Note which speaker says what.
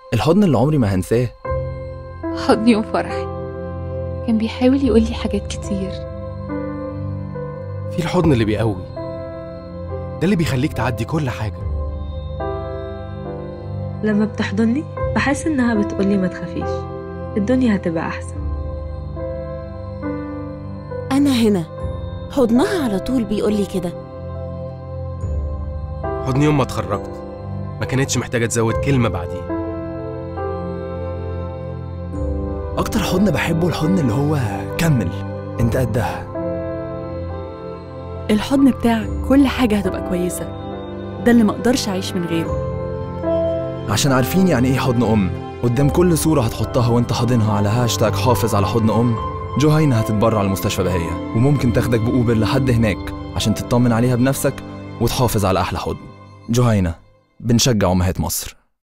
Speaker 1: الحضن اللي عمري ما هنساه
Speaker 2: حضن يوم فرحي كان بيحاول يقول لي حاجات كتير
Speaker 3: في الحضن اللي بيقوي ده اللي بيخليك تعدي كل حاجة
Speaker 4: لما بتحضني بحس إنها بتقولي ما تخافيش الدنيا هتبقى أحسن
Speaker 5: أنا هنا حضنها على طول بيقول لي كده
Speaker 3: حضن يوم ما اتخرجت ما كانتش محتاجة تزود كلمة بعديه
Speaker 1: اكتر حضن بحبه الحضن اللي هو كمل انت قدها
Speaker 6: الحضن بتاعك كل حاجة هتبقى كويسة ده اللي مقدرش أعيش من غيره
Speaker 1: عشان عارفين يعني ايه حضن ام قدام كل صورة هتحطها وانت حاضنها على هاشتاج حافظ على حضن ام جهينة هتتبرع لمستشفى بهية وممكن تاخدك بأوبر لحد هناك عشان تطمن عليها بنفسك وتحافظ على أحلى حضن جهينة بنشجع أمهات مصر